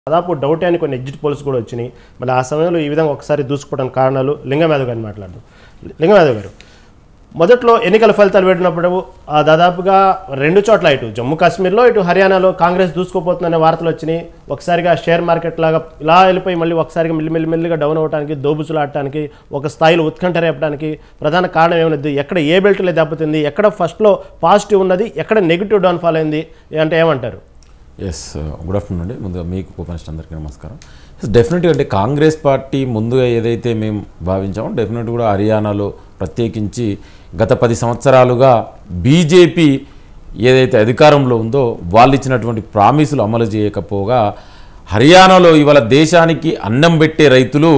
దాదాపు డౌట్ అని కొన్ని ఎగ్జిట్ పోల్స్ కూడా వచ్చినాయి మళ్ళీ ఆ సమయంలో ఈ విధంగా ఒకసారి దూసుకోవడానికి కారణాలు లింగమేధవ్ గారిని మాట్లాడదాం లింగమేధవ్ గారు మొదట్లో ఎన్నికల ఫలితాలు పెట్టినప్పుడు ఆ దాదాపుగా రెండు చోట్ల ఇటు జమ్మూ కాశ్మీర్లో ఇటు హర్యానాలో కాంగ్రెస్ దూసుకోపోతుందనే వార్తలు వచ్చినాయి ఒకసారిగా షేర్ మార్కెట్ లాగా ఇలా వెళ్ళిపోయి మళ్ళీ ఒకసారిగా మెల్లి మెల్లి మెల్లిగా డౌన్ అవ్వడానికి దోబుచులాడటానికి ఒక స్థాయిలో ఉత్కంఠ రేపడానికి ప్రధాన కారణం ఏమైనది ఎక్కడ ఏ బెల్ట్లో దెబ్బతింది ఎక్కడ ఫస్ట్లో పాజిటివ్ ఉన్నది ఎక్కడ నెగిటివ్ డౌన్ఫాల్ అయింది అంటే ఏమంటారు ఎస్ గుడ్ ఆఫ్టర్నూన్ అండి ముందుగా మీకు కోపనిస్ట్ అందరికీ నమస్కారం డెఫినెట్గా అంటే కాంగ్రెస్ పార్టీ ముందుగా ఏదైతే మేము భావించామో డెఫినెట్ కూడా హర్యానాలో ప్రత్యేకించి గత పది సంవత్సరాలుగా బీజేపీ ఏదైతే అధికారంలో ఉందో వాళ్ళు ఇచ్చినటువంటి ప్రామిసులు అమలు చేయకపోగా హర్యానాలో ఇవాళ దేశానికి అన్నం పెట్టే రైతులు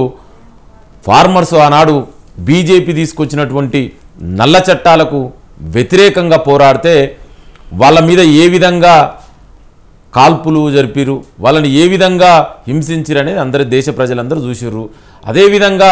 ఫార్మర్స్ ఆనాడు బీజేపీ తీసుకొచ్చినటువంటి నల్ల చట్టాలకు వ్యతిరేకంగా పోరాడితే వాళ్ళ మీద ఏ విధంగా కాల్పులు జరిపిరు వాళ్ళని ఏ విధంగా హింసించిరు అనేది అందరి దేశ ప్రజలందరూ చూసిర్రు అదేవిధంగా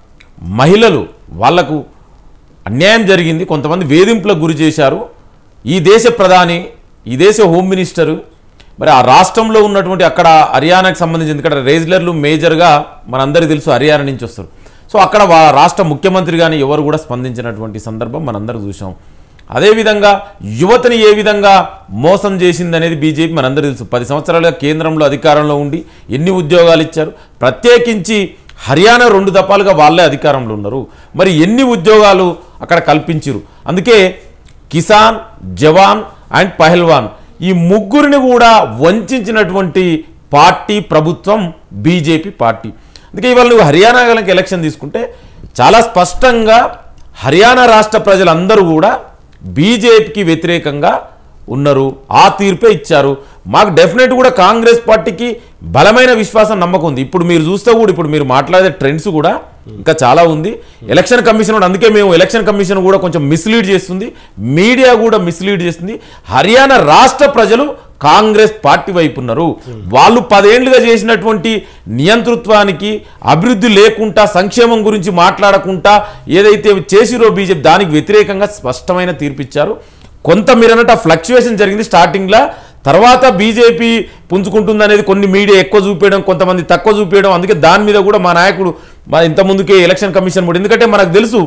మహిళలు వాళ్లకు అన్యాయం జరిగింది కొంతమంది వేధింపులకు గురి చేశారు ఈ దేశ ప్రధాని ఈ దేశ హోమ్ మినిస్టరు మరి ఆ రాష్ట్రంలో ఉన్నటువంటి అక్కడ హర్యానాకి సంబంధించి ఎందుకంటే రేజ్లర్లు మేజర్గా మనందరికీ తెలుసు హర్యానా నుంచి వస్తారు సో అక్కడ వా- రాష్ట్ర ముఖ్యమంత్రి కానీ ఎవరు కూడా స్పందించినటువంటి సందర్భం మనందరూ చూసాం అదేవిధంగా యువతని ఏ విధంగా మోసం చేసింది అనేది బీజేపీ మనందరూ తెలుసు పది సంవత్సరాలుగా కేంద్రంలో అధికారంలో ఉండి ఎన్ని ఉద్యోగాలు ఇచ్చారు ప్రత్యేకించి హర్యానా రెండు దఫాలుగా వాళ్ళే అధికారంలో ఉన్నారు మరి ఎన్ని ఉద్యోగాలు అక్కడ కల్పించారు అందుకే కిసాన్ జవాన్ అండ్ పహల్వాన్ ఈ ముగ్గురిని కూడా వంచినటువంటి పార్టీ ప్రభుత్వం బీజేపీ పార్టీ అందుకే ఇవాళ నువ్వు హర్యానా గలకి ఎలక్షన్ తీసుకుంటే చాలా స్పష్టంగా హర్యానా రాష్ట్ర ప్రజలందరూ కూడా బీజేపీకి వ్యతిరేకంగా ఉన్నారు ఆ తీర్పే ఇచ్చారు మాకు డెఫినెట్ కూడా కాంగ్రెస్ పార్టీకి బలమైన విశ్వాసం నమ్మకం ఉంది ఇప్పుడు మీరు చూస్తే కూడా ఇప్పుడు మీరు మాట్లాడే ట్రెండ్స్ కూడా ఇంకా చాలా ఉంది ఎలక్షన్ కమిషన్ కూడా అందుకే మేము ఎలక్షన్ కమిషన్ కూడా కొంచెం మిస్లీడ్ చేస్తుంది మీడియా కూడా మిస్లీడ్ చేస్తుంది హర్యానా రాష్ట్ర ప్రజలు కాంగ్రెస్ పార్టీ వైపు ఉన్నారు వాళ్ళు పదేండ్లుగా చేసినటువంటి నియంతృత్వానికి అభివృద్ధి లేకుండా సంక్షేమం గురించి మాట్లాడకుండా ఏదైతే చేసిరో బీజేపీ దానికి వ్యతిరేకంగా స్పష్టమైన తీర్పిచ్చారు కొంత మీరు అన్నట్టు ఆ ఫ్లక్చువేషన్ జరిగింది స్టార్టింగ్లో తర్వాత బీజేపీ పుంజుకుంటుంది అనేది కొన్ని మీడియా ఎక్కువ చూపించడం కొంతమంది తక్కువ చూపించడం అందుకే దాని మీద కూడా మా నాయకుడు మా ఇంత ముందుకే ఎలక్షన్ కమిషన్ కూడా ఎందుకంటే మనకు తెలుసు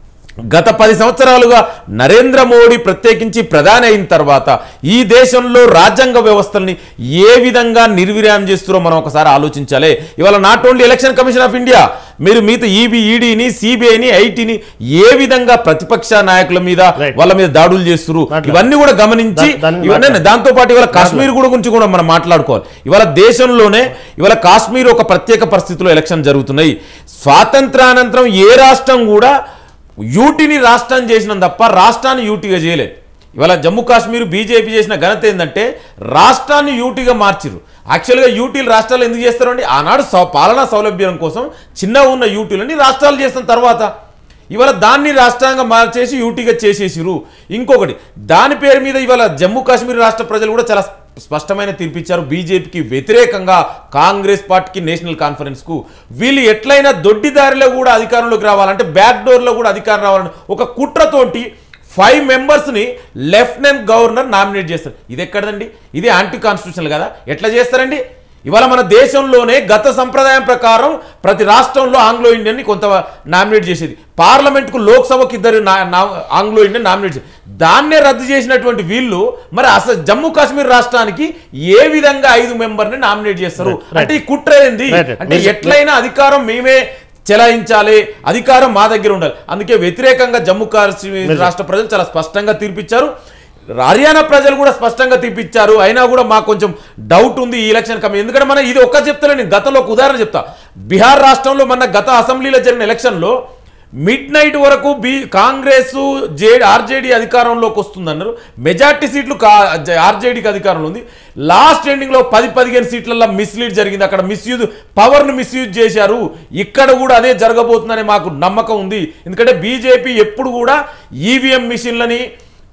గత పది సంవత్సరాలుగా నరేంద్ర మోడీ ప్రత్యేకించి ప్రధాని అయిన తర్వాత ఈ దేశంలో రాజ్యాంగ వ్యవస్థల్ని ఏ విధంగా నిర్వీర్యం చేస్తారో మనం ఒకసారి ఆలోచించాలి ఇవాళ not only Election Commission of India మీరు మిగతా ఈబీ ఈడీని సిబిఐని ఐటీని ఏ విధంగా ప్రతిపక్ష నాయకుల మీద Right. వాళ్ళ మీద దాడులు చేస్తున్నారు మాట్లాడు. ఇవన్నీ కూడా గమనించి దా- దాన్ని ఇవన్నీ మాట్లాడు. దాంతో పాటు ఇవాళ కాశ్మీర్ కూడా గురించి కూడా మనం మాట్లాడుకోవాలి ఇవాళ దేశంలోనే ఇవాళ కాశ్మీర్ ఒక ప్రత్యేక పరిస్థితిలో ఎలక్షన్ జరుగుతున్నాయి స్వాతంత్రానంతరం ఏ రాష్ట్రం కూడా యూటీని రాష్ట్రం చేసిన తప్ప రాష్ట్రాన్ని యూటీగా చేయలే ఇవాళ జమ్మూ కాశ్మీర్ బీజేపీ చేసిన ఘనత ఏంటంటే రాష్ట్రాన్ని యూటీగా మార్చిరు యాక్చువల్గా యూటీలు రాష్ట్రాలు ఎందుకు చేస్తారండి ఆనాడు సౌ- పాలనా సౌలభ్యం కోసం చిన్న ఉన్న యూటీలని రాష్ట్రాలు చేసిన తర్వాత ఇవాళ దాన్ని రాష్ట్రంగా మార్చేసి యూటీగా చేసేసిరు ఇంకొకటి దాని పేరు మీద ఇవాళ జమ్మూ కాశ్మీర్ రాష్ట్ర ప్రజలు కూడా చాలా స్పష్టమైన తీర్పిచ్చారు బీజేపీకి వ్యతిరేకంగా కాంగ్రెస్ పార్టీకి నేషనల్ కాన్ఫరెన్స్కు వీళ్ళు ఎట్లయినా దొడ్డిదారిలో కూడా అధికారంలోకి రావాలంటే బ్యాక్ డోర్లో కూడా అధికారం రావాలని ఒక కుట్రతోటి ఫైవ్ మెంబర్స్ని లెఫ్టినెంట్ గవర్నర్ నామినేట్ చేస్తారు ఇది ఎక్కడదండి ఇది యాంటీ కాన్స్టిట్యూషనల్ కదా ఎట్లా చేస్తారండి ఇవాళ మన దేశంలోనే గత సంప్రదాయం ప్రకారం ప్రతి రాష్ట్రంలో ఆంగ్లో ఇండియన్ని కొంత నామినేట్ చేసేది పార్లమెంట్కు లోక్సభకు ఇద్దరు నా- నా- ఆంగ్లో ఇండియన్ నామినేట్ చేసేది దాన్నే రద్దు చేసినటువంటి వీళ్ళు మరి అసలు జమ్మూ కాశ్మీర్ రాష్ట్రానికి ఏ విధంగా ఐదు మెంబర్ని నామినేట్ చేస్తారు Right, right. అంటే ఈ కుట్ర ఏంది Right, right. అంటే మీరు- ఎట్లయినా అధికారం మేమే చెలాయించాలి అధికారం మా దగ్గర ఉండాలి అందుకే వ్యతిరేకంగా జమ్మూ కాశ్మీర్ రాష్ట్ర ప్రజలు చాలా స్పష్టంగా తీర్పిచ్చారు హర్యానా ప్రజలు కూడా స్పష్టంగా తీర్పిచ్చారు అయినా కూడా మాకు కొంచెం డౌట్ ఉంది ఈ ఎలక్షన్ కమిషన్ ఎందుకంటే మనం ఇది ఒక్క చెప్తాను నేను గతంలో ఒక ఉదాహరణ చెప్తా బీహార్ రాష్ట్రంలో మన గత అసెంబ్లీలో జరిగిన ఎలక్షన్లో మిడ్ నైట్ వరకు బి కాంగ్రెస్ జే ఆర్జేడీ అధికారంలోకి వస్తుందన్నారు మెజార్టీ సీట్లు కా ఆర్జేడీకి అధికారంలో ఉంది లాస్ట్ ఎండింగ్లో పది పదిహేను సీట్లలో మిస్లీడ్ జరిగింది అక్కడ మిస్యూజ్ పవర్ను మిస్యూజ్ చేశారు ఇక్కడ కూడా అదే జరగబోతుందని మాకు నమ్మకం ఉంది ఎందుకంటే బీజేపీ ఎప్పుడు కూడా ఈవీఎం మిషన్లని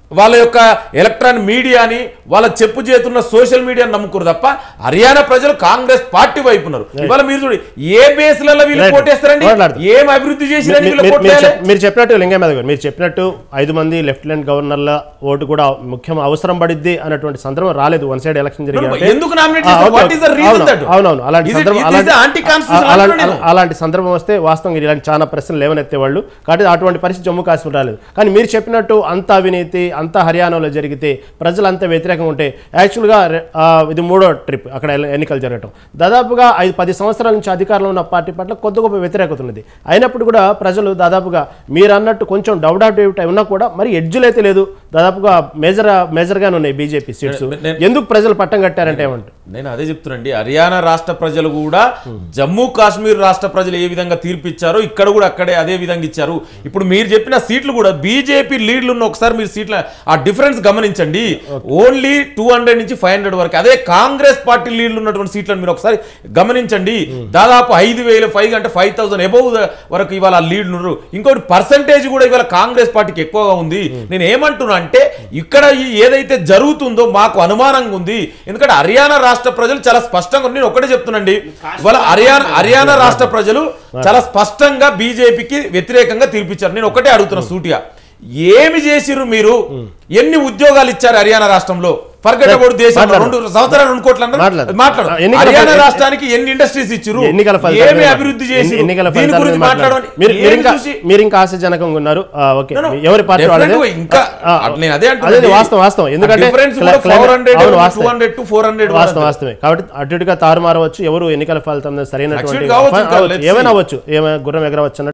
వాళ్ళ యొక్క ఎలక్ట్రానిక్ మీడియాని వాళ్ళ చెప్పు చేతున్న సోషల్ మీడియాని నమ్ముకురు తప్ప హర్యానా ప్రజలు కాంగ్రెస్ పార్టీ వైపు ఉన్నారు ఇవాళ మీరు చూడండి ఏ బేస్లలో వీళ్ళు Right. కోటేస్తారండి మాట్లాడదాం. ఏం అభివృద్ధి చేసిన మీ- మీ- మీరు చెప్- మీరు చెప్పినట్టు లింగమేద గారు మీరు చెప్పినట్టు ఐదు మంది లెఫ్టినెంట్ గవర్నర్ల ఓటు కూడా ముఖ్యం అవసరం పడిద్ది అన్నటువంటి సందర్భం రాలేదు వన్ సైడ్ ఎలక్షన్ జరిగింది ఎందుకు nominate చేస్తారు? What is the reason that? అవునవును అలాంటి Is it- సందర్భం is అలాంటి- the anti-constitutional అలాంటి- అంటున్నాను నేను. అలాంటి సందర్భం వస్తే వాస్తవంగా ఇలాంటి చాలా ప్రశ్నలు లేవనెత్తేవాళ్ళు కాబట్టి అటువంటి పరిస్థితి జమ్మూ కాశ్మీర్ రాలేదు కానీ మీరు చెప్పినట్టు అంత అవినీతి అంత హర్యానాలో జరిగితే ప్రజలంతా వ్యతిరేకంగా ఉంటే యాక్చువల్గా రె- ఆ, ఇది మూడో ట్రిప్ అక్కడ ఎల- ఎన్నికలు జరగటం దాదాపుగా ఐదు పది సంవత్సరాల నుంచి అధికారంలో ఉన్న పార్టీ పట్ల కొద్ది గొప్ప వ్యతిరేకత ఉన్నది అయినప్పుడు కూడా ప్రజలు దాదాపుగా మీరు అన్నట్టు కొంచెం డౌట్ అవుట్ ఉన్నా కూడా మరి ఎడ్జులు అయితే లేదు దాదాపుగా మేజర్ మేజర్గానే ఉన్నాయి బీజేపీ సీట్స్ నేను- ఎందుకు ప్రజలు పట్టం కట్టారంటే ఏమంటారు నేను అదే చెప్తున్నాండి హర్యానా రాష్ట్ర ప్రజలు కూడా జమ్మూ కాశ్మీర్ రాష్ట్ర ప్రజలు ఏ విధంగా తీర్పు ఇచ్చారో ఇక్కడ కూడా అక్కడే అదే విధంగా ఇచ్చారు ఇప్పుడు మీరు చెప్పిన సీట్లు కూడా బీజేపీ లీడ్లు ఉన్న ఒకసారి మీరు సీట్ల ఆ డిఫరెన్స్ గమనించండి ఓన్లీ టూ హండ్రెడ్ నుంచి ఫైవ్ హండ్రెడ్ వరకు అదే కాంగ్రెస్ పార్టీ లీడ్లు ఉన్నటువంటి సీట్లను మీరు ఒకసారి గమనించండి దాదాపు ఐదు వేలు ఫైవ్ అంటే ఫైవ్ థౌసండ్ ఎబవ్ వరకు ఇవాళ లీడ్ ఉన్నారు ఇంకోటి పర్సంటేజ్ కూడా ఇవాళ కాంగ్రెస్ పార్టీకి ఎక్కువగా ఉంది నేను ఏమంటున్నా అంటే ఇక్కడ ఈ ఏదైతే జరుగుతుందో మాకు అనుమానంగా ఉంది ఎందుకంటే హర్యానా రాష్ట్ర ప్రజలు చాలా స్పష్టంగా ఉన్నారు. నేను ఒకటే చెప్తున్నాండి ఇవాళ హర్యానా హర్యానా రాష్ట్ర ప్రజలు చాలా స్పష్టంగా బీజేపీకి వ్యతిరేకంగా తీర్పిచ్చారు నేను ఒకటే అడుగుతున్నా సూటిగా ఏమి చేసిర్రు మీరు ఎన్ని ఉద్యోగాలు ఇచ్చారు హర్యానా రాష్ట్రంలో ఫర్గట్ అబౌట్ దేశంలో మాట్లాడు. రెండు సంవత్సరాలు రెండు కోట్లు అన్నారు మాట్లాడు. మాట్లాడు ఎన్నికల హర్యానా ఫలితాలు- రాష్ట్రానికి ఎన్ని ఇండస్ట్రీస్ ఇచ్చారు ఎన్నికల ఫలితాల ఏమి మీద అభివృద్ధి చేసి ఎన్ని- ఎన్నికల దీని ఫలితాల గురించి మీద మాట్లాడండి. మాట్లాడమని మీరు మీరు ఏమి ఇంకా చూసి మీరు ఇంకా ఆశాజనకంగా ఉన్నారు ఆ, ఓకే No, no. ఎవరి పార్టీ Definitely వాళ్ళదే? ఇంకా ఆ, నేను అదే అంటున్నా. అదే వాస్తవం వాస్తవం ఎందుకంటే difference క్ల- కూడా క్లైమేట్- 400 అవును, to వాస్తవం. 200 to 400 వాస్తవం వరకు. వాస్తవమే కాబట్టి అటు ఇటుగా తారుమారవచ్చు ఎవరు ఎన్నికల ఫలితం సరైనటువంటి Actually కావచ్చు, ఇంకా అవ్వచ్చు. let's see. ఏమైనా అవ్వచ్చు ఏమైనా గుర్రం ఎగరవచ్చు అన్నట్టు